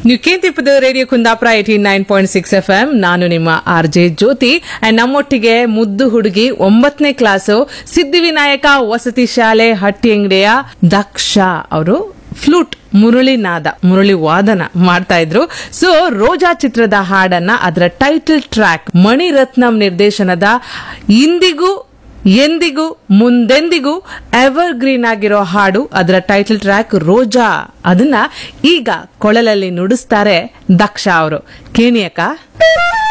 ನೀವು ಕೇಂದ್ರಿಪದ radio Kundapura eighty nine point six F M ನಾನು ನಿಮ್ಮ ಆರ್ ಜೆ ಜ್ಯೋತಿ ಅಂಡ್ ನಮ್ಮೊಟ್ಟಿಗೆ ಮುದ್ದು ಹುಡುಗಿ ಒಂಬತ್ತನೇ ಕ್ಲಾಸು ಸಿದ್ಧಿವಿನಾಯಕ ವಸತಿ ಶಾಲೆ ಹಟ್ಟಿ ಅಂಗಡಿಯ ದಕ್ಷ ಅವರು ಫ್ಲೂಟ್ ಮುರಳಿನಾದ ಮುರಳಿ ವಾದನ ಮಾಡ್ತಾ ಇದ್ರು ಸೊ ರೋಜಾ ಚಿತ್ರದ ಹಾಡನ್ನ ಅದರ ಟೈಟಲ್ ಟ್ರ್ಯಾಕ್ ಮಣಿರತ್ನಂ ನಿರ್ದೇಶನದ ಇಂದಿಗೂ ಎಂದಿಗೂ ಮುಂದೆಂದಿಗೂ ಎವರ್ ಗ್ರೀನ್ ಆಗಿರೋ ಹಾಡು ಅದರ ಟೈಟಲ್ ಟ್ರ್ಯಾಕ್ ರೋಜಾ ಅದನ್ನ ಈಗ ಕೊಳಲಲ್ಲಿ ನುಡಿಸ್ತಾರೆ ದಕ್ಷ ಅವರು ಕೇಣಿಯಕ್ಕ